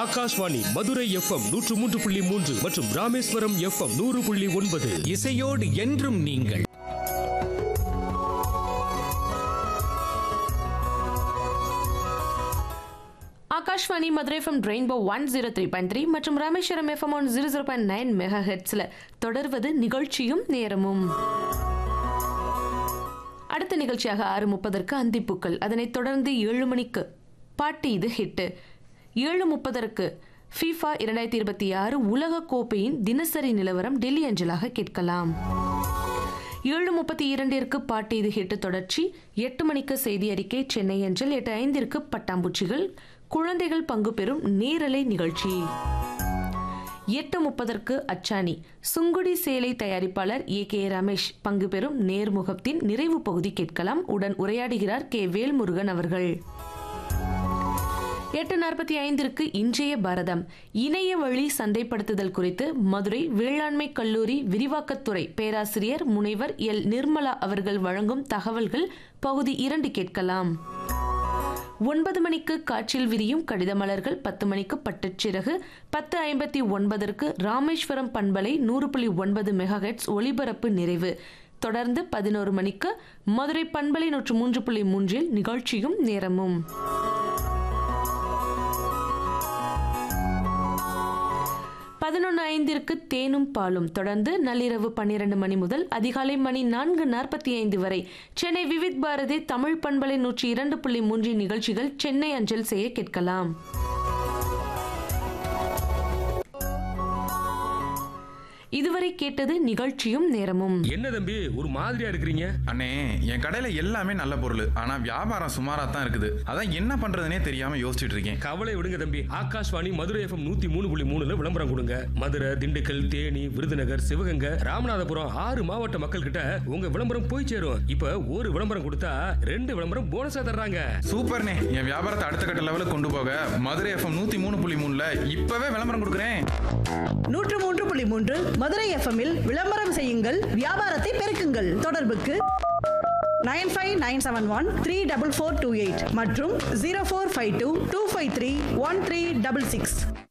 Akashvani Madurai FM நூற்று மூன்று புள்ளி மூன்று மற்றும் ராமேஸ்வரம் எஃப்எம் நூறு புள்ளி ஒன்பது இசையோடு என்றும் நீங்கள் Akashvani Madurai FM rainbow one zero three point three மற்றும் Rameswaram FM one zero zero point nine mega ஹெட்ஸில் தொடர்வது நிகழ்ச்சியும் நேரமும் அடுத்த நிகழ்ச்சியாக ஆறு முப்பதற்கு அந்திப்பூக்கள் அதனைத் தொடர்ந்து ஏழு மணிக்கு பாட்டு இது ஹிட்டு ஏழு முப்பதற்கு ஃபீஃபா இரண்டாயிரத்தி இருபத்தி ஆறு உலக கோப்பையின் தினசரி நிலவரம் டெல்லி அஞ்சலாக கேட்கலாம் ஏழு முப்பத்தி இரண்டிற்கு பாட்டு இது ஹிட்டு தொடர்ச்சி எட்டு மணிக்கு செய்தி அறிக்கை சென்னை அஞ்சல் எட்டு ஐந்திற்கு பட்டாம்பூச்சிகள் குழந்தைகள் பங்கு பெறும் நேரலை நிகழ்ச்சி எட்டு முப்பதற்கு அச்சாணி சுங்குடி சேலை தயாரிப்பாளர் ஏ கே ரமேஷ் பங்கு பெறும் நேர்முகத்தின் நிறைவு பகுதி கேட்கலாம் உடன் உரையாடுகிறார் கே வேல்முருகன் அவர்கள் எட்டு நாற்பத்தி ஐந்திற்கு இன்றைய பாரதம் இணைய வழி சந்தைப்படுத்துதல் குறித்து மதுரை வேளாண்மை கல்லூரி விரிவாக்கத்துறை பேராசிரியர் முனைவர் எல் நிர்மலா அவர்கள் வழங்கும் தகவல்கள் பகுதி இரண்டு கேட்கலாம் ஒன்பது மணிக்கு காற்றில் விரியும் கடித மலர்கள் பத்து மணிக்கு பட்டுச்சிறகு பத்து ஐம்பத்தி ஒன்பதற்கு ராமேஸ்வரம் பண்பலை நூறு புள்ளி ஒன்பது மெகாஹெட்ஸ் ஒலிபரப்பு நிறைவு தொடர்ந்து பதினோரு மணிக்கு மதுரை பண்பலை நூற்று மூன்று புள்ளி மூன்றில் நிகழ்ச்சியும் நேரமும் பதினொன்று ஐந்திற்கு தேனும் பாலும் தொடர்ந்து நள்ளிரவு பன்னிரண்டு மணி முதல் அதிகாலை மணி நான்கு நாற்பத்தி ஐந்து வரை சென்னை விவித் பாரதி தமிழ் பண்பலை நூற்றி இரண்டு புள்ளி மூன்று நிகழ்ச்சிகள் சென்னை அஞ்சல் செய்ய கேட்கலாம் இதுவரை கேட்டது நிகழ்ச்சியும் நேரமும் என்ன தம்பி ஒரு மாதிரியா இருக்கிறீங்க அண்ணே என் கடையில எல்லாமே நல்ல பொருள் ஆனா வியாபாரம் சுமாரா தான் இருக்குது அதான் என்ன பண்றதுனே தெரியாம யோசிச்சுட்டு இருக்கேன் கவலை விடுங்க தம்பி ஆகாஷ்வாணி மதுரை எஃப்எம் நூத்தி மூணு புள்ளி மூணுல விளம்பரம் கொடுங்க மதுரை திண்டுக்கல் தேனி விருதுநகர் சிவகங்கை ராமநாதபுரம் ஆறு மாவட்ட மக்கள் கிட்ட உங்க விளம்பரம் போய் சேரும் இப்ப ஒரு விளம்பரம் கொடுத்தா ரெண்டு விளம்பரம் போனஸா தர்றாங்க சூப்பர்ண்ணே என் வியாபாரத்தை அடுத்த கட்ட லெவலுக்கு கொண்டு போக மதுரை எஃப்எம் நூத்தி மூணு புள்ளி மூணுல இப்பவே விளம்பரம் கொடுக்குறேன் நூற்று மூன்று புள்ளி மூன்று மதுரை எஃப்எம்மில் விளம்பரம் செய்யுங்கள் வியாபாரத்தை பெருக்குங்கள் தொடர்புக்கு nine five nine seven one three double four two eight மற்றும் zero four five two two five three one three double six